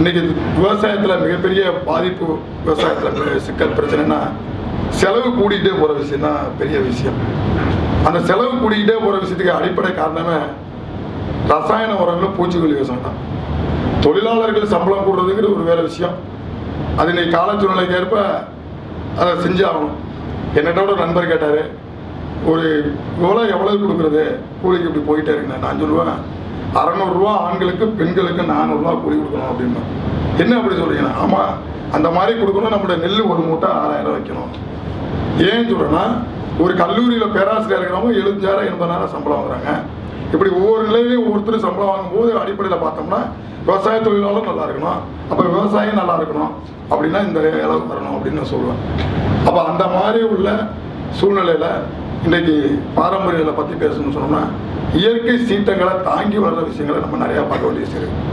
இன்னைக்கு விவசாயத்தில் மிகப்பெரிய பாதிப்பு விவசாயத்தில் சிக்கல் பிரச்சனைனா செலவு கூடிக்கிட்டே போகிற விஷயம் தான் பெரிய விஷயம் அந்த செலவு கூடிக்கிட்டே போகிற விஷயத்துக்கு அடிப்படை காரணமே ரசாயன உரங்களும் பூச்சிக்கொல்லி விவசாயம் தான் தொழிலாளர்கள் சம்பளம் கூடுறதுங்கிறது ஒரு வேற விஷயம் அது இன்னைக்கு கால சூழ்நிலைக்கு ஏற்ப அதை செஞ்சாகணும் என்னட்ட ஒரு நண்பர் கேட்டார் ஒரு எவ்வளோ எவ்வளவு கொடுக்குறது கூலிக்கு இப்படி போயிட்டே இருக்கேன் நான் சொல்லுவேன் அறநூறுரூவா ஆண்களுக்கு பெண்களுக்கு நானூறுரூவா கூலி கொடுக்கணும் அப்படின்னு என்ன அப்படி சொல்றீங்க ஆமாம் அந்த மாதிரி கொடுக்கணும் நம்மளோட நெல் ஒரு மூட்டை ஆறாயிரம் வைக்கணும் ஏன் சொல்றேன்னா ஒரு கல்லூரியில் பேராசிரியர் இருக்கிறவங்க எழுபத்தாயிரம் எண்பதாயிரம் சம்பளம் வாங்குறாங்க இப்படி ஒவ்வொரு நிலையிலையும் ஒவ்வொருத்தரும் சம்பளம் வாங்கும்போது அடிப்படையில் பார்த்தோம்னா விவசாய தொழிலாளரும் நல்லா இருக்கணும் அப்போ விவசாயம் நல்லா இருக்கணும் அப்படின்னா இந்த அளவுக்கு வரணும் அப்படின்னு நான் சொல்லுவேன் அப்போ அந்த மாதிரி உள்ள சூழ்நிலையில் இன்றைக்கி பாரம்பரியங்களை பற்றி பேசணும்னு சொன்னோம்னா இயற்கை சீற்றங்களை தாங்கி வர்ற விஷயங்களை நம்ம நிறையா பார்க்க வேண்டிய விஷயம் இருக்கு.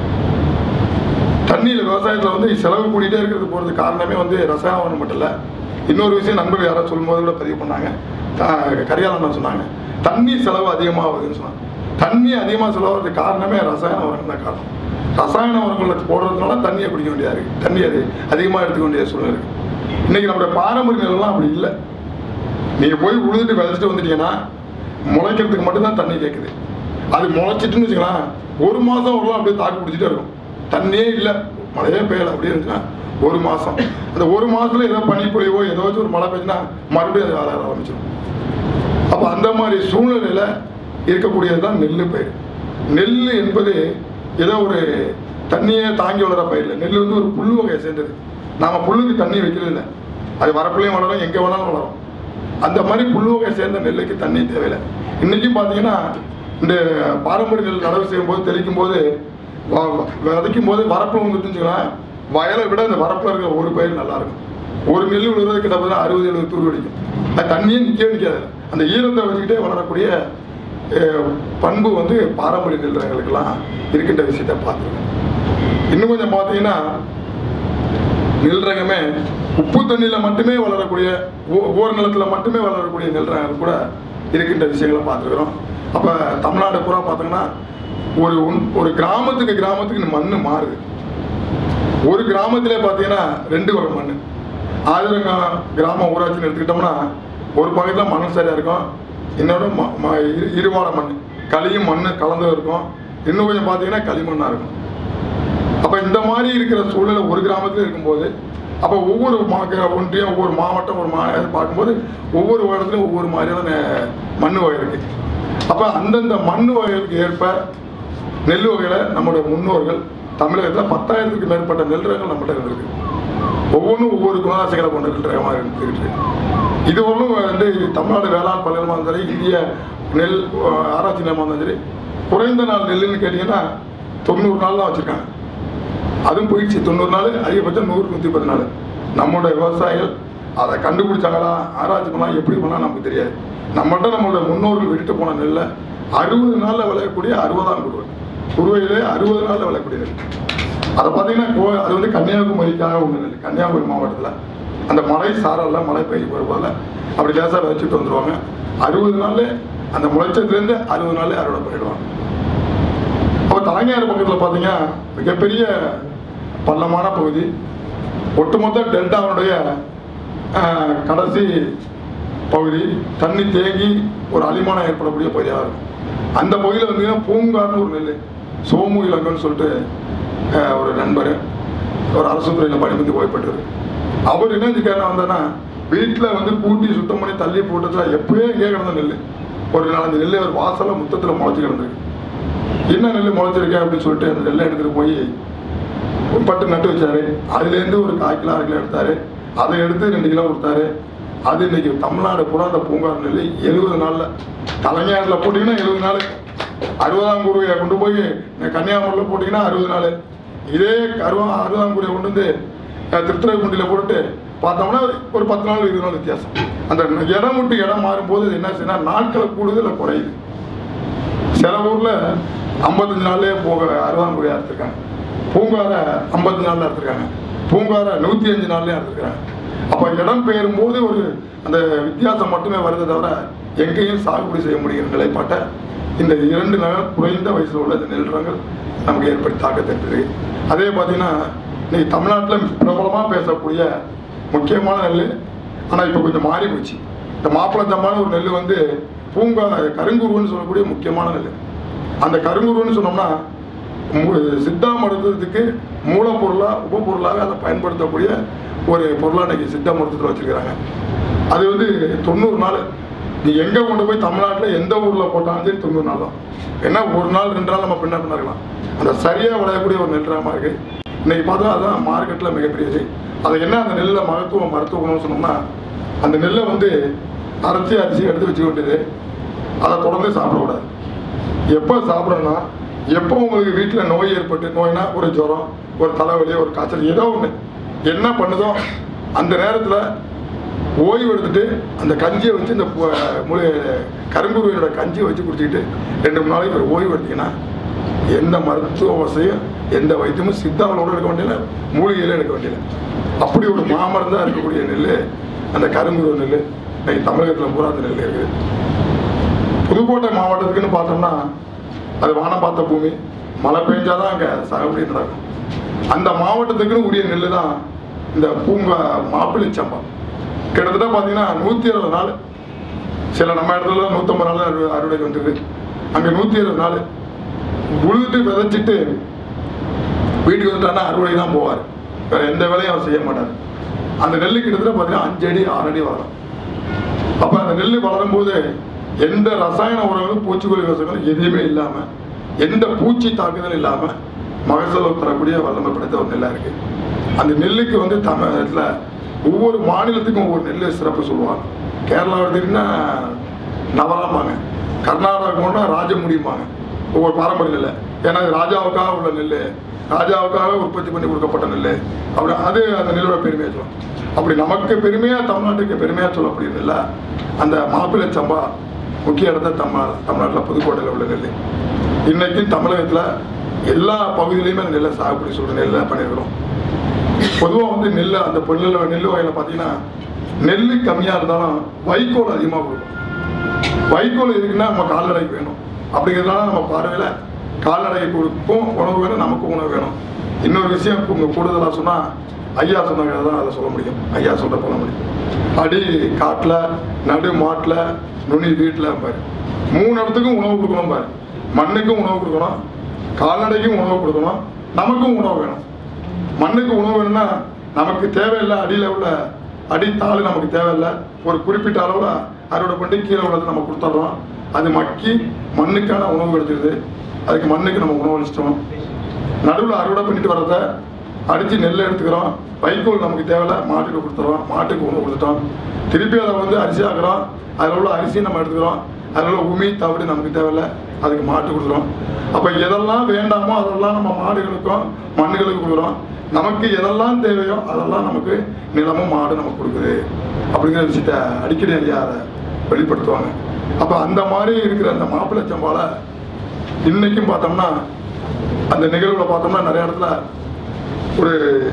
தண்ணியில் விவசாயத்தில் வந்து செலவு கூடிட்டே இருக்கிறது போகிறது காரணமே வந்து ரசாயன உரம் மட்டும் இல்லை இன்னொரு விஷயம் நண்பர்கள் யாராவது சொல்லும்போது கூட பதிவு பண்ணாங்க த- கரியாளன் சொன்னாங்க தண்ணி செலவு அதிகமாகுதுன்னு சொன்னாங்க தண்ணி அதிகமாக செலவாகிறதுக்கு காரணமே ரசாயன உரங்கள் தான் காரணம் ரசாயன உரங்களை போடுறதுனால தண்ணியை குடிக்க வேண்டியதாக இருக்குது தண்ணி அது அதிகமாக எடுத்துக்க வேண்டிய சூழ்நிலை இருக்குது இன்றைக்கி நம்மளுடைய பாரம்பரிய நிலைலாம் அப்படி இல்லை நீங்கள் போய் உழுதுட்டு விதைச்சிட்டு வந்துட்டீங்கன்னா முளைக்கிறதுக்கு மட்டும்தான் தண்ணி கேட்குது அது முளைச்சிட்டுன்னு வச்சுக்கலாம் ஒரு மாதம் வரலாம் அப்படியே தாக்கு பிடிச்சிட்டே இருக்கும் தண்ணியே இல்லை மழையே பெய்யலை அப்படியே இருந்துச்சுன்னா ஒரு மாதம் அந்த ஒரு மாதத்துல ஏதோ பனி பொழிவோ ஏதாச்சும் ஒரு மழை பெய்ஞ்சுன்னா மறுபடியும் அது வளர ஆரம்பிச்சிடும் அப்போ அந்த மாதிரி சூழ்நிலையில் இருக்கக்கூடியது தான் நெல் பயிர் நெல் என்பது ஏதோ ஒரு தண்ணியே தாங்கி வளர பயிர் இல்லை நெல் வந்து ஒரு புல் வகையை சேர்ந்தது நாம் புல்லுக்கு தண்ணி வைக்கிறது இல்லை அது வரப்புலையும் வளரும் எங்கே வேணாலும் வளரும் அந்த மாதிரி புல் வகையை சேர்ந்த நெல்லுக்கு தண்ணி தேவையில்லை இன்றைக்கும் பார்த்தீங்கன்னா இந்த பாரம்பரிய நெல் நடவு செய்யும்போது தெளிக்கும் போது வ- வ- விதைக்கும் போது வரப்பில் வந்துட்டுச்சுங்களேன் வயலை விட அந்த வரப்பில் இருக்கிற ஒரு பயிர் நல்லா இருக்கும் ஒரு நெல் விழுறது கிட்ட பார்த்தா அறுபது எழுபது தூர் வெடிக்கும் அது தண்ணியே நிற்கவே நிற்காது அந்த ஈரத்தை வச்சுக்கிட்டே வளரக்கூடிய அஹ், பண்பு வந்து பாரம்பரிய நெல் ரகங்களுக்கெல்லாம் இருக்கின்ற விஷயத்தை பார்த்துருக்கோம் இன்னும் கொஞ்சம் பார்த்தீங்கன்னா நெல் ரகமே உப்பு தண்ணியில் மட்டுமே வளரக்கூடிய ஓ- ஓர் நிலத்தில் மட்டுமே வளரக்கூடிய நெல் ரகங்கள் கூட இருக்கின்ற விஷயங்களை பார்த்துக்கிறோம் அப்போ தமிழ்நாடு பூரா பார்த்தீங்கன்னா ஒரு உன்- ஒரு கிராமத்துக்கு கிராமத்துக்கு இந்த மண் மாறுது ஒரு கிராமத்திலே பார்த்தீங்கன்னா ரெண்டு வகை மண் ஆயிரங்க கிராம ஊராட்சின்னு எடுத்துக்கிட்டோம்னா ஒரு பக்கத்தில் மணல் சரியாக இருக்கும் இன்னொரு ம- ம- இரு- இருவாட மண் களியும் மண் கலந்து இருக்கும் இன்னும் கொஞ்சம் பார்த்தீங்கன்னா களிமண்ணாக இருக்கும் அப்போ இந்த மாதிரி இருக்கிற சூழ்நிலை ஒரு கிராமத்தில் இருக்கும்போது அப்போ ஒவ்வொரு மா ஒன்றியம் ஒவ்வொரு மாவட்டம் ஒரு மா பார்க்கும்போது ஒவ்வொரு இடத்துலையும் ஒவ்வொரு மாதிரியான மண் வகை இருக்குது அப்போ அந்தந்த மண் வகைகளுக்கு ஏற்ப நெல் வகையில் நம்முடைய முன்னோர்கள் தமிழகத்தில் பத்தாயிரத்துக்கு மேற்பட்ட நெல் ரகங்கள் நம்மகிட்ட இருந்திருக்கு ஒவ்வொன்றும் ஒவ்வொரு குணாசிகளை கொண்ட நெல் ரகமாக இருந்துக்கிட்டு இருக்கு. இது ஒன்றும் வந்து தமிழ்நாடு வேளாண் பல்கலைக்கழகமாக இருந்தாலும் சரி இந்திய நெல் அஹ், ஆராய்ச்சி நிலையமாக இருந்தாலும் சரி குறைந்த நாள் நெல்லுன்னு கேட்டிங்கன்னா தொண்ணூறு நாள் தான் வச்சுருக்காங்க அதுவும் போயிடுச்சு தொண்ணூறு நாள் அதிகபட்சம் நூறு நூற்றி பத்து நாள் நம்மளோட விவசாயிகள் அதை கண்டுபிடிச்சாங்களா ஆராய்ச்சி பண்ணலாம் எப்படி பண்ணலாம் நமக்கு தெரியாது நம்மகிட்ட நம்மளோட முன்னோர்கள் விட்டுட்டு போன நெல்லை அறுபது நாளில் விளையக்கூடிய அறுபதாம் குருவை குருவையிலே அறுபது நாளில் விளையக்கூடிய நெல் அதை பார்த்தீங்கன்னா கோ அது வந்து கன்னியாகுமரிக்காக உள்ள நெல் கன்னியாகுமரி மாவட்டத்தில் அந்த மலை சாரல்ல மழை பெய்ய வருவாங்க அப்படி லேசாக விதைச்சிட்டு வந்துடுவாங்க அறுபது நாள்ல அந்த முளைச்சதுலேருந்து அறுபது நாள்ல அறுவடை பண்ணிடுவாங்க அப்போ தலைஞர் பக்கத்தில் பார்த்தீங்கன்னா மிகப்பெரிய பள்ளமான பகுதி ஒட்டுமொத்த டெல்டாவுடைய ஆஹ், கடைசி பகுதி தண்ணி தேங்கி ஒரு அலிமானம் ஏற்படக்கூடிய பகுதியாக இருக்கும் அந்த பகுதியில் வந்தீங்கன்னா பூங்கார்னு ஒரு நெல் சோமு இலங்கன்னு சொல்லிட்டு ஆஹ், ஒரு நண்பர் ஒரு அரசு துறையில் பணிபுரிந்து ஓய்வுபட்டவர் அவர் என்ன செஞ்சுக்காருன்னா வந்தேன்னா வீட்டில் வந்து கூட்டி சுத்தம் பண்ணி தள்ளி போட்டதுல எப்பயே எங்கேயே கிடந்த நெல் ஒரு நாலஞ்சு நெல் ஒரு வாசலில் முத்தத்தில் முளைச்சி கிடந்திருக்கு என்ன நெல் முளைச்சிருக்கேன் அப்படின்னு சொல்லிட்டு அந்த நெல்லை எடுத்துகிட்டு போய் ஒரு பட்டு நட்டு வச்சாரு அதுலேருந்து ஒரு கால் கிலோ அரை கிலோ எடுத்தாரு அதை எடுத்து ரெண்டு கிலோ கொடுத்தாரு அது இன்னைக்கு தமிழ்நாடு பூரா அந்த பூங்கார் நெல் எழுபது நாளில் கலைஞரில் போட்டிங்கன்னா எழுபது நாள் அறுபதாம் குருவையை கொண்டு போய் கன்னியாகுமரியில் போட்டிங்கன்னா அறுபது நாள் இதே அறுபா அறுபதாம் குருவை கொண்டு வந்து அஹ், திருத்துறைப்பூண்டியில் போட்டு பார்த்தோம்னா ஒரு பத்து நாள் இருபது நாள் வித்தியாசம் அந்த இடம் விட்டு இடம் மாறும்போது அது என்ன செய்யணும் நாட்களை கூடுது இல்லை குறையுது சில ஊரில் ஐம்பத்தஞ்சு நாள்லயே போக அறுபதாம் குடியாக எடுத்திருக்காங்க பூங்கார ஐம்பத்தஞ்சு நாளில் எடுத்திருக்காங்க பூங்கார நூற்றி அஞ்சு நாள்லயே எடுத்திருக்காங்க அப்போ இடம் பெயரும் போது ஒரு அந்த வித்தியாசம் மட்டுமே வருதே தவிர எங்கேயும் சாகுபடி செய்ய முடிகிற நிலைப்பாட்டை இந்த இரண்டு நகர் குறைந்த வயசில் உள்ள இந்த நெல் ரகங்கள் நமக்கு ஏற்படுத்தி தாக்கத்தை இருக்குது அதே பார்த்தீங்கன்னா இன்னைக்கு தமிழ்நாட்டில் பிரபலமாக பேசக்கூடிய முக்கியமான நெல் ஆனால் இப்போ கொஞ்சம் மாறி போச்சு இந்த மாப்பிளத்தம்பான ஒரு நெல் வந்து பூங்கா கருங்குருவன்னு சொல்லக்கூடிய முக்கியமான நெல் அந்த கருங்குருவன்னு சொன்னோம்னா மு- சித்தா மருத்துவத்துக்கு மூலப்பொருளாக உபப்பொருளாக அதை பயன்படுத்தக்கூடிய ஒரு பொருளாக இன்னைக்கு சித்தா மருத்துவத்தில் வச்சிருக்கிறாங்க அது வந்து தொண்ணூறு நாள் நீ எங்கே கொண்டு போய் தமிழ்நாட்டில் எந்த ஊரில் போட்டாலும் சரி தொண்ணூறு நாள் தான் ஏன்னா ஒரு நாள் ரெண்டு நாள் நம்ம பின்ன பின்ன இருக்கலாம் அந்த சரியாக விளையக்கூடிய ஒரு நெல் ரகமாக இருக்குது இன்னைக்கு பார்த்தா அதுதான் மார்க்கெட்டில் மிகப்பெரியது அது என்ன அந்த நெல்லில் மகத்துவம் மருத்துவ குணம்னு சொன்னோம்னா அந்த நெல்லை வந்து அரைச்சி அரிசி எடுத்து வச்சுக்க வேண்டியது அதை தொடர்ந்து சாப்பிடக்கூடாது எப்போ சாப்பிடணும்னா எப்போ உங்களுக்கு வீட்டில் நோய் ஏற்பட்டு நோய்னா ஒரு ஜுரம் ஒரு தலைவலி ஒரு காய்ச்சல் ஏதோ ஒன்று என்ன பண்ணுதோ அந்த நேரத்தில் ஓய்வு எடுத்துட்டு அந்த கஞ்சியை வச்சு இந்த பு- முழு கருங்குருவினோட கஞ்சியை வச்சு குடிச்சிக்கிட்டு ரெண்டு மூணு நாளைக்கு ஒரு ஓய்வு எடுத்தீங்கன்னா எந்த மருத்துவ வசதியும் எந்த வைத்தியமும் சித்தாவளோட எடுக்க வேண்டியதில்லை மூலிகையில எடுக்க வேண்டியதில்லை அப்படி ஒரு மாமருந்தாக இருக்கக்கூடிய நெல் அந்த கருங்குருவ நெல் இன்னைக்கு தமிழகத்தில் பூரா அந்த நெல் இருக்குது புதுக்கோட்டை மாவட்டத்துக்குன்னு பார்த்தோம்னா அது வானம் பார்த்த பூமி மழை பெஞ்சாதான் அங்கே சாகுபடி நடக்கும் அந்த மாவட்டத்துக்குன்னு உரிய நெல் தான் இந்த பூங்கா மாப்பிள்ளை சம்பா கிட்டத்தட்ட பார்த்தீங்கன்னா நூற்றி இருபது நாள் சில நம்ம இடத்துல நூற்றம்பது நாள் அறுவடை அறுவடைக்கு வந்துருக்கு அங்கே நூற்றி இருபது நாள் உழுதுட்டு விதைச்சிட்டு வீட்டுக்கு வந்துட்டானா அறுவடை தான் போவார் வேற எந்த வேலையும் அவர் செய்ய மாட்டார் அந்த நெல் கிட்டத்தட்ட பார்த்தீங்கன்னா அஞ்சு அடி ஆறு அடி வளரும் அப்போ அந்த நெல் வளரும்போது எந்த ரசாயன உரங்களும் பூச்சிக்கொல்லி விஷங்களும் எதுவுமே இல்லாமல் எந்த பூச்சி தாக்குதல் இல்லாமல் மகசூல் தரக்கூடிய வல்லமை படைத்த ஒரு நெல்லாக இருக்கு அந்த நெல்லுக்கு வந்து தமிழகத்தில் ஒவ்வொரு மாநிலத்துக்கும் ஒவ்வொரு நெல் சிறப்பு சொல்லுவாங்க கேரளா எடுத்துக்கிட்டிங்கன்னா நவலாம்பாங்க கர்நாடகா போனால் ராஜமுடிம்பாங்க ஒவ்வொரு பாரம்பரிய நெல் ஏன்னா இது ராஜாவுக்காக உள்ள நெல் ராஜாவுக்காக உற்பத்தி பண்ணி கொடுக்கப்பட்ட நெல் அப்படி அது அந்த நெல்லோட பெருமையாக சொல்லும் அப்படி நமக்கு பெருமையாக தமிழ்நாட்டுக்கு பெருமையாக சொல்லக்கூடிய நெல்ல அந்த மாப்பிள்ளை சம்பா முக்கிய இடத்த தம்ம தமிழ்நாட்டில் புதுக்கோட்டையில் உள்ள நெல் இன்னைக்கும் தமிழகத்தில் எல்லா பகுதியிலையுமே அந்த நெல்லை சாகுபடி சொல்கிற நெல்லை பண்ணியிருக்கிறோம் பொதுவாக வந்து நெல் அந்த பொருளில் நெல் வகையில் பார்த்தீங்கன்னா நெல் கம்மியாக இருந்தாலும் வைக்கோல் அதிகமாக கொடுக்கும் வைக்கோல் எதுக்குன்னா நம்ம கால்நடைக்கு வேணும் அப்படிங்கிறதுனால நம்ம பார்வையில் கால்நடைக்கு கொடுக்கும் உணவு வேணும் நமக்கும் உணவு வேணும் இன்னொரு விஷயம் உங்கள் கூடுதலாக சொன்னால் ஐயா சொன்னாங்க தான் அதை சொல்ல முடியும் ஐயா சொல்ல சொல்ல முடியும் அடி காட்டில் நடு மாட்டில் நுனி வீட்டில் பாரு மூணு இடத்துக்கும் உணவு கொடுக்கணும் பாரு மண்ணுக்கும் உணவு கொடுக்கணும் கால்நடைக்கும் உணவு கொடுக்கணும் நமக்கும் உணவு வேணும் மண்ணுக்கு உணவு வேணும்னா நமக்கு தேவையில்லை அடியில் உள்ள அடித்தாள் நமக்கு தேவையில்லை ஒரு குறிப்பிட்ட அளவில் அறுவடை பண்ணி கீழே உள்ளது நம்ம கொடுத்துட்றோம் அது மக்கி மண்ணுக்கான உணவு கிடைச்சிருது அதுக்கு மண்ணுக்கு நம்ம உணவு அளிச்சிட்டோம் நடுவில் அறுவடை பண்ணிட்டு வர்றத அடித்து நெல்லை எடுத்துக்கிறோம் வைக்கோல் நமக்கு தேவையில்ல மாட்டுக்கு கொடுத்துறோம் மாட்டுக்கு உணவு கொடுத்துட்டோம் திருப்பி அதை வந்து அரிசி ஆக்குறோம் அதில் உள்ள அரிசி நம்ம எடுத்துக்கிறோம் அதில் உள்ள உமி தவிடு நமக்கு தேவையில்ல அதுக்கு மாட்டு கொடுக்குறோம் அப்போ எதெல்லாம் வேண்டாமோ அதெல்லாம் நம்ம மாடுகளுக்கும் மண்ணுகளுக்கு கொடுக்குறோம் நமக்கு எதெல்லாம் தேவையோ அதெல்லாம் நமக்கு நிலமும் மாடு நமக்கு கொடுக்குது அப்படிங்கிற விஷயத்த அடிக்கடி ஐயா அதை வெளிப்படுத்துவாங்க அப்போ அந்த மாதிரி இருக்கிற அந்த மாப்பிள்ளை சம்பால இன்னைக்கும் பார்த்தோம்னா அந்த நிகழ்வில் பார்த்தோம்னா நிறைய இடத்துல ஒரு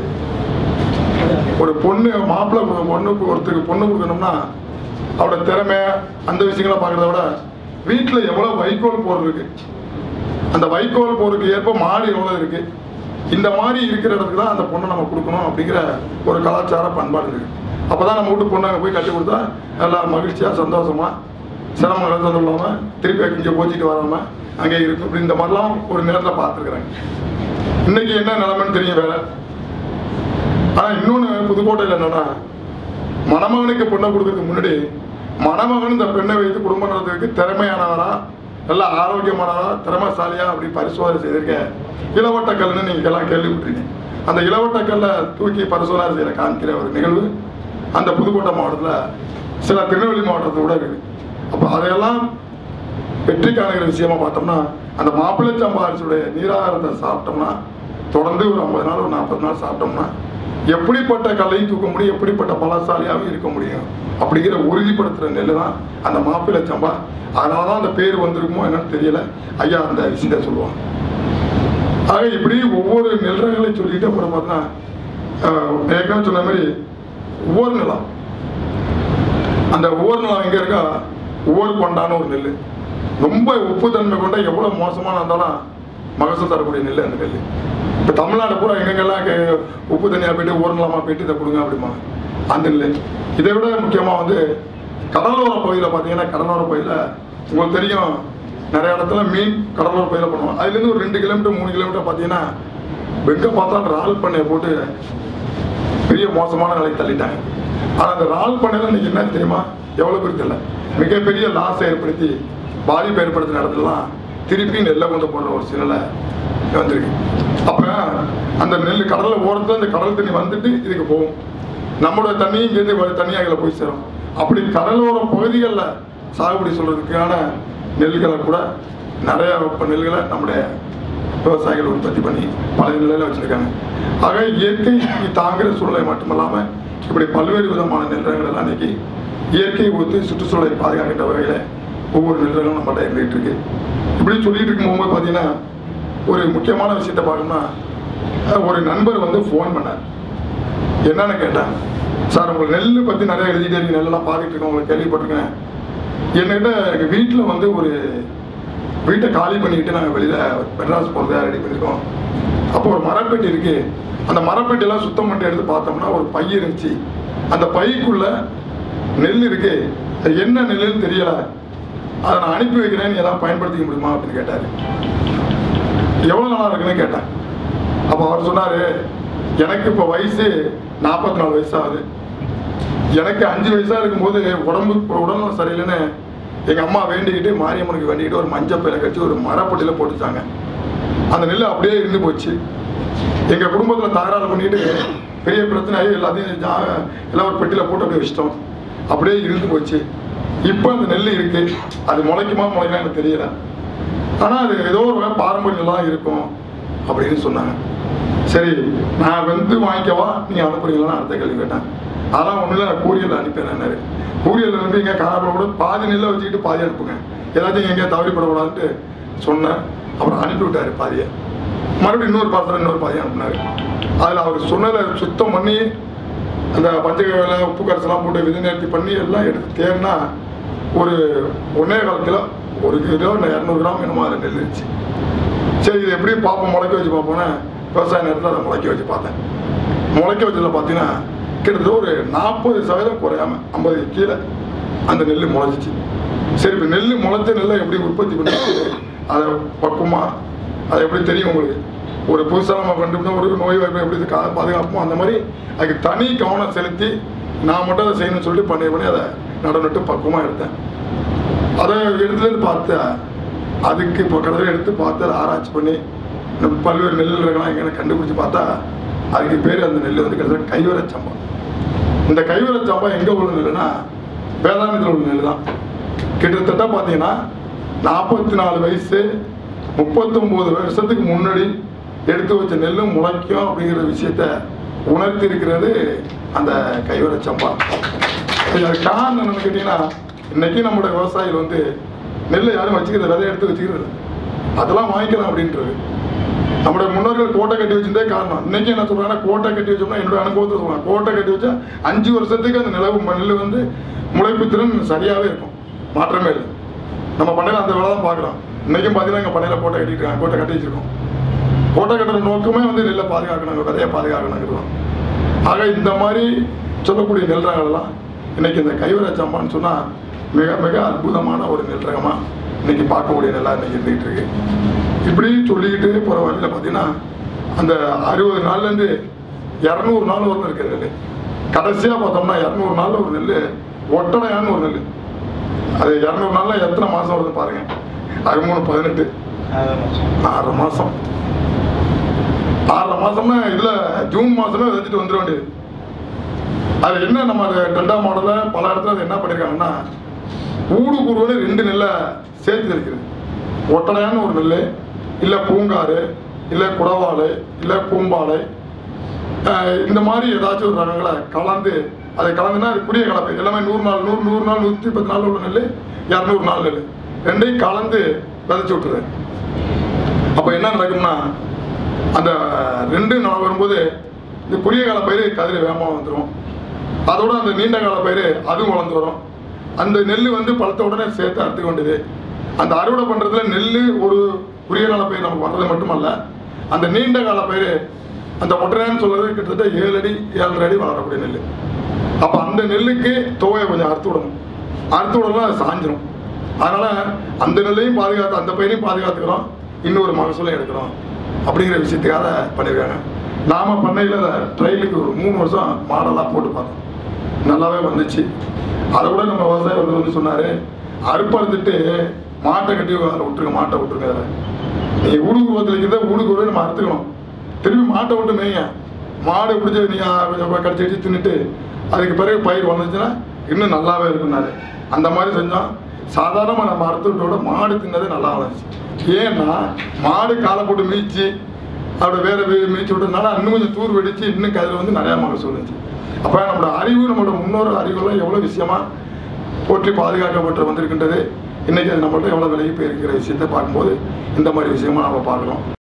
ஒரு பொண்ணு மாப்பிள்ளை கு- பொண்ணுக்கு ஒருத்தருக்கு பொண்ணு கொடுக்கணும்னா அவரோட திறமை அந்த விஷயங்களை பார்க்கறத விட வீட்டில் எவ்வளோ வைக்கோல் போடுறது இருக்கு அந்த வைக்கோல் போறதுக்கு ஏற்ப மாடு எவ்வளோ இருக்கு இந்த மாதிரி இருக்கிற இடத்துக்கு தான் அந்த பொண்ணை நம்ம கொடுக்கணும் அப்படிங்கிற ஒரு கலாச்சார பண்பாடு இருக்கு அப்பதான் நம்ம வீட்டு பொண்ணை அங்க போய் கட்டி கொடுத்தா நல்லா மகிழ்ச்சியா சந்தோஷமா சிரமம் இழந்தது இல்லாமல் திருப்பி இங்கே போச்சிட்டு வராம அங்கே இருக்கும் இப்படி இந்த மாதிரிலாம் ஒரு நேரத்தில் பார்த்துருக்குறாங்க இன்னைக்கு என்ன நிலைமைன்னு தெரியும் வேற ஆனா இன்னொன்று புதுக்கோட்டையில் என்னன்னா மணமகனுக்கு பெண்ணை கொடுக்கறதுக்கு முன்னாடி மணமகன் இந்த பெண்ணை வைத்து குடும்பம் நடத்துறதுக்கு திறமையானவரா நல்ல ஆரோக்கியமானவரா திறமைசாலியா அப்படி பரிசோதனை செய்திருக்க இளவட்ட கல்லுன்னு நீங்க எல்லாம் கேள்விப்பட்டிருக்கீங்க அந்த இளவட்ட கல்லை தூக்கி பரிசோதனை செய்யற காமிக்கிற ஒரு நிகழ்வு அந்த புதுக்கோட்டை மாவட்டத்தில் சில திருநெல்வேலி மாவட்டத்தில் கூட இருக்கு அப்போ அதையெல்லாம் வெற்றி காணுகிற விஷயமா பார்த்தோம்னா அந்த மாப்பிள்ளை சம்பா அரிசியுடைய நீராகாரத்தை சாப்பிட்டோம்னா தொடர்ந்து ஒரு ஐம்பது நாள் ஒரு நாற்பது நாள் சாப்பிட்டோம்னா எப்படிப்பட்ட கல்லையும் தூக்க முடியும் எப்படிப்பட்ட பலசாலியாகவும் இருக்க முடியும் அப்படிங்கிற உறுதிப்படுத்துகிற நெல் தான் அந்த மாப்பிள்ளை சம்பா அதனால தான் அந்த பேர் வந்திருக்குமோ என்னன்னு தெரியல ஐயா அந்த விஷயத்தை சொல்லுவாங்க ஆக இப்படி ஒவ்வொரு நெல் ரகங்களையும் சொல்லிட்டு அப்புறம் பார்த்தீங்கன்னா ஆஹ், ஏற்கனவே சொன்ன மாதிரி ஒவ்வொரு நிலம் அந்த ஒவ்வொரு நிலம் எங்கே இருக்கா ஒவ்வொரு கொண்டான ஒரு நெல் ரொம்ப உப்பு தன்மை கொண்ட எவ்வளோ மோசமான இருந்தாலும் மகசூல் தரக்கூடிய நெல் அந்த நெல் இப்போ தமிழ்நாடு பூரா எங்கெங்கெல்லாம் கே- உப்பு தண்ணியாக போயிட்டு ஊரலாமா போயிட்டு இதை கொடுங்க அப்படிமா அந்த நெல் இதை விட முக்கியமாக வந்து கடலோர பகுதியில் பார்த்தீங்கன்னா கடலோர பகுதியில் உங்களுக்கு தெரியும் நிறைய இடத்துல மீன் கடலோர பகுதியில் பண்ணுவோம் அதுலேருந்து ஒரு ரெண்டு கிலோமீட்டர் மூணு கிலோமீட்டர் பார்த்தீங்கன்னா வெங்க பார்த்தாலும் ரால் பண்ணையை போட்டு பெரிய மோசமான நிலைக்கு தள்ளிட்டாங்க ஆனால் அந்த ரால் பண்ணையில் இன்னைக்கு என்ன தெரியுமா எவ்வளோ பேருக்கு தெரியல மிகப்பெரிய லாஸ் ஏற்படுத்தி பாதிப்பு ஏற்படுத்தின இடத்துலலாம் திருப்பி நெல்லை கொண்டு போடுற ஒரு சூழ்நிலை வந்திருக்கு அப்போ அந்த நெல் கடலில் ஓரத்தில் அந்த கடல் தண்ணி வந்துட்டு இதுக்கு போகும் நம்மளோட தண்ணியும் இங்கேருந்து வர தண்ணியாக இதில் போய் சேரும் அப்படி கடலோர பகுதிகளில் சாகுபடி சொல்றதுக்கான நெல்களை கூட நிறைய வெப்ப நெல்களை நம்முடைய விவசாயிகள் உற்பத்தி பண்ணி பல நிலையில வச்சிருக்காங்க ஆக இயற்கை தாங்குற சூழ்நிலை மட்டுமல்லாமல் இப்படி பல்வேறு விதமான நெல்றங்கள் எல்லாம் இன்னைக்கு இயற்கை ஒத்து சுற்றுச்சூழலை பாதுகாக்கின்ற வகையில் ஒவ்வொரு நெல்றங்களும் நம்மகிட்ட இருந்துகிட்டு இருக்கு இப்படி சொல்லிட்டு இருக்கும்போது பார்த்தீங்கன்னா ஒரு முக்கியமான விஷயத்தை பார்க்கணும்னா அஹ், ஒரு நண்பர் வந்து ஃபோன் பண்ணார் என்னன்னு கேட்டேன் சார் உங்களுக்கு நெல் பற்றி நிறைய எழுதிட்டே இருக்கீங்க நெல்லெல்லாம் பார்த்துட்டு இருக்கேன் உங்களுக்கு கேள்விப்பட்டிருக்கேன் என்கிட்ட எங்கள் வீட்டில் வந்து ஒரு வீட்டை காலி பண்ணிக்கிட்டு நாங்கள் வெளியில் மெட்ராஸ் போகிறதா ரெடி பண்ணியிருக்கோம் அப்போ ஒரு மரப்பெட்டி இருக்கு அந்த மரப்பெட்டியெல்லாம் சுத்தம் பண்ணிட்டு எடுத்து பார்த்தோம்னா ஒரு பை இருந்துச்சு அந்த பைக்குள்ள நெல் இருக்கு அது என்ன நெல்லுன்னு தெரியல அதை நான் அனுப்பி வைக்கிறேன் நீ ஏதாவது பயன்படுத்திக்க முடியுமா அப்படின்னு கேட்டார் எவ்வளோ நாளாக இருக்குன்னு கேட்டேன் அப்போ அவர் சொன்னார் எனக்கு இப்போ வயசு நாற்பத்தி நாலு வயசு ஆகுது எனக்கு அஞ்சு வயசாக இருக்கும்போது உடம்பு உடல்நலம் சரியில்லைன்னு எங்கள் அம்மா வேண்டிக்கிட்டு மாரியம்மனுக்கு வேண்டிக்கிட்டு ஒரு மஞ்சள் பையில கட்டி ஒரு மரப்பட்டியில் போட்டுட்டாங்க அந்த நெல் அப்படியே இருந்து போச்சு எங்கள் குடும்பத்தில் தகராறு பண்ணிட்டு பெரிய பிரச்சனை ஆகி எல்லாத்தையும் ஜா எல்லாம் ஒரு பெட்டியில் போட்டு அப்படியே வச்சிட்டோம் அப்படியே இருந்து போச்சு இப்போ அந்த நெல் இருக்கு அது முளைக்குமா முளைக்கலாம் எனக்கு தெரியல ஆனால் அது ஏதோ ஒரு வகை பாரம்பரியம்லாம் இருக்கும் அப்படின்னு சொன்னாங்க சரி நான் வந்து வாங்கிக்கவா நீங்கள் அனுப்புறீங்களான்னு அடுத்த கேள்வி கேட்டேன் அதெல்லாம் ஒன்றும் இல்லை நான் கூரியரில் அனுப்பிடுறேன்னாரு கூரியரில் அனுப்பி இங்கே காணப்படக்கூடாது பாதி நெல்லை வச்சுக்கிட்டு பாதி அனுப்புங்க ஏதாச்சும் எங்கேயா தவறிப்படக்கூடாதுன்ட்டு சொன்னேன் அப்புறம் அனுப்பி விட்டாரு பாதியை மறுபடியும் இன்னொரு பாத்திரம் இன்னொரு பாதியை அனுப்புனாரு அதில் அவர் சொன்னதை சுத்தம் பண்ணி அந்த பஞ்சகவில உப்பு கரைசலாம் போட்டு விதை நேர்த்தி பண்ணி எல்லாம் எடுத்து தேர்னா ஒரு ஒன்றே கால் கிலோ ஒரு கிலோ இரநூறு கிராம் என்னமோ அதில் நெல் இருந்துச்சு சரி இது எப்படி பார்ப்போம் முளைக்க வச்சு பார்ப்போன்னு விவசாய நேரத்தில் அதை முளைக்க வச்சு பார்த்தேன் முளைக்க வச்சதில் பார்த்தீங்கன்னா கிட்டத்தட்ட ஒரு நாற்பது சதவீதம் குறையாம ஐம்பது கீழே அந்த நெல் முளைச்சிச்சு சரி இப்போ நெல் முளைச்ச நெல்லை எப்படி உற்பத்தி பண்ணி அதை பக்குவமா அது எப்படி தெரியும் உங்களுக்கு ஒரு புதுசாக நம்ம கண்டுபிடிச்சா ஒரு நோய் வாய்ப்பு எப்படி இது கா- பாதுகாப்போம் அந்த மாதிரி அதுக்கு தனி கவனம் செலுத்தி நான் மட்டும் அதை செய்யணும்னு சொல்லிட்டு பண்ணி பண்ணி அதை நடந்துட்டு பக்குவமாக எடுத்தேன் அதை எடுத்துலேருந்து பார்த்து அதுக்கு இப்போ கடவுள் எடுத்து பார்த்து அதை ஆராய்ச்சி பண்ணி இந்த பல்வேறு நெல் இருக்கலாம் எங்கே கண்டுபிடிச்சி பார்த்தா அதுக்கு பேர் அந்த நெல் வந்து கிட்டத்தட்ட கைவர சம்பா இந்த கைவர சம்பா எங்கே உள்ள நெல்லுனா வேதாந்தத்தில் உள்ள நெல் தான் கிட்டத்தட்ட பார்த்தீங்கன்னா நாற்பத்தி நாலு வயசு முப்பத்தொம்போது வருஷத்துக்கு முன்னாடி எடுத்து வச்ச நெல்லும் முளைக்கும் அப்படிங்கிற விஷயத்த உணர்த்தி இருக்கிறது அந்த கைவர சம்பா அது காரணம் என்னன்னு கேட்டீங்கன்னா இன்னைக்கு நம்முடைய விவசாயிகள் வந்து நெல்லை யாரும் வச்சுக்கிறது விதை எடுத்து வச்சுக்கிறது இல்ல. அதெல்லாம் வாங்கிக்கலாம் அப்படின்றது நம்முடைய முன்னோர்கள் கோட்டை கட்டி வச்சிருந்தே காரணம் இன்னைக்கு என்ன சொல்றாங்கன்னா கோட்டை கட்டி வச்சோம்னா என்னோட அனுபவத்தை சொல்றாங்க கோட்டை கட்டி வச்சா அஞ்சு வருஷத்துக்கு அந்த நிலவு நெல் வந்து முளைப்பு திறன் சரியாவே இருக்கும் மாற்றமே இல்லை நம்ம பண்ணையில அந்த வேலை தான் பார்க்குறோம் இன்னைக்கும் பார்த்தீங்கன்னா எங்கள் பண்ணையில கோட்டை கட்டிட்டு இருக்காங்க கோட்டை கட்டி வச்சிருக்கோம் கோட்டை கட்டுற நோக்கமே வந்து நெல்லை பாதுகாக்கணும் விதையை பாதுகாக்கணுங்கிறது தான் ஆக இந்த மாதிரி சொல்லக்கூடிய நெல் ரகங்கள்லாம் இன்னைக்கு இந்த கைவர சம்பான்னு சொன்னால் மிக மிக அற்புதமான ஒரு நெல் ரகமாக இன்னைக்கு பார்க்கக்கூடிய நெல்லா இன்னைக்கு இருந்துகிட்டு இருக்கு இப்படி சொல்லிக்கிட்டு போகிற வழியில் பார்த்தீங்கன்னா அந்த அறுபது நாள்லேருந்து இரநூறு நாள் வரலும் இருக்கிற நெல் கடைசியாக பார்த்தோம்னா இரநூறு நாள் ஒரு நெல் ஒட்டடையான்னு ஒரு நெல் அது இரநூறு நாளில் எத்தனை மாதம் வருது பாருங்க அது மூணு பதினெட்டு ஆறரை மாதம் ஆறரை மாசம்னா இதுல ஜூன் மாசமே விதைச்சிட்டு வந்துட வேண்டியது அது என்ன நம்ம அது டெல்டா மாடல பல இடத்துல அது என்ன பண்ணிருக்காங்கன்னா ஊடு குருவனு ரெண்டு நெல்லை சேர்த்து இருக்குது ஒட்டடையான ஒரு நெல் இல்லை பூங்காறு இல்லை குடவாளை இல்லை பூம்பாலை அஹ் இந்த மாதிரி ஏதாச்சும் ஒரு ரகங்களை கலந்து அதை கலந்துனா அது புதிய கலப்பு எல்லாமே நூறு நாள் நூறு நூறு நாள் நூற்றி பத்து நாள் உள்ள நெல் இரநூறு நாள் நெல் ரெண்டையும் கலந்து விதைச்சு விட்டுறது அப்போ என்ன நடக்கும்னா அந்த ரெண்டு நாள் வரும்போது இந்த குறுகிய கால பயிர் கதிர் வேகமாக வந்துடும் அதோட அந்த நீண்ட கால பயிர் அதுவும் வளர்ந்து வரும் அந்த நெல் வந்து பழத்த உடனே சேர்த்து அறுத்துக்க வேண்டியது அந்த அறுவடை பண்ணுறதுல நெல் ஒரு குறுகிய கால பயிர் நமக்கு வர்றது மட்டுமல்ல அந்த நீண்ட கால பயிர் அந்த ஒட்டரைன்னு சொல்றது கிட்டத்தட்ட ஏழு அடி ஏழரை அடி வளரக்கூடிய நெல் அப்போ அந்த நெல்லுக்கு துவையை கொஞ்சம் அறுத்து விடணும் அறுத்து விடலாம் அது சாஞ்சிரும் அதனால் அந்த நெல்லையும் பாதுகாத்து அந்த பயிரையும் பாதுகாத்துக்கிறோம் இன்னொரு மகசூலையும் எடுக்கிறோம் அப்படிங்கிற விஷயத்துக்காக பண்ணியிருக்காங்க நாம பண்ணையில் ட்ரையலுக்கு ஒரு மூணு வருஷம் மாடலாக போட்டு பார்த்தோம் நல்லாவே வந்துச்சு அதை கூட நம்ம விவசாயி ஒருத்தர் வந்து சொன்னார் அறுப்பறுத்துட்டு மாட்டை கட்டி அதில் விட்டுருங்க மாட்டை விட்டுருங்க அதில் நீங்கள் ஊடுக்கு உருவத்தில் இருக்கிறத ஊடுக்கு உருவ நம்ம அறுத்துக்கணும் திரும்பி மாட்டை விட்டு மேய்ங்க மாடு பிடிச்சி நீங்கள் கொஞ்சம் கடிச்சு அடிச்சு தின்னுட்டு அதுக்கு பிறகு பயிர் வந்துச்சுன்னா இன்னும் நல்லாவே இருக்குன்னாரு அந்த மாதிரி செஞ்சோம் சாதாரணமாக நம்ம அறுத்துட்டோட மாடு தின்னதே நல்லா வளர்ந்துச்சு ஏன்னா மாடு காலை போட்டு மீச்சு அப்படி வேற வேறு மீச்சு விட்டதுனால இன்னும் கொஞ்சம் தூர் வெடிச்சு இன்னும் கதில் வந்து நிறையா மகசூல் இருந்துச்சு அப்போ நம்மளோட அறிவு நம்மளோட முன்னோர் அறிவுலாம் எவ்வளோ விஷயமா போற்றி பாதுகாக்கப்பட்டு வந்திருக்கின்றது இன்னைக்கு அது நம்மள்ட்ட எவ்வளோ விலகி போயிருக்கிற விஷயத்தை பார்க்கும்போது இந்த மாதிரி விஷயமா நம்ம பார்க்குறோம்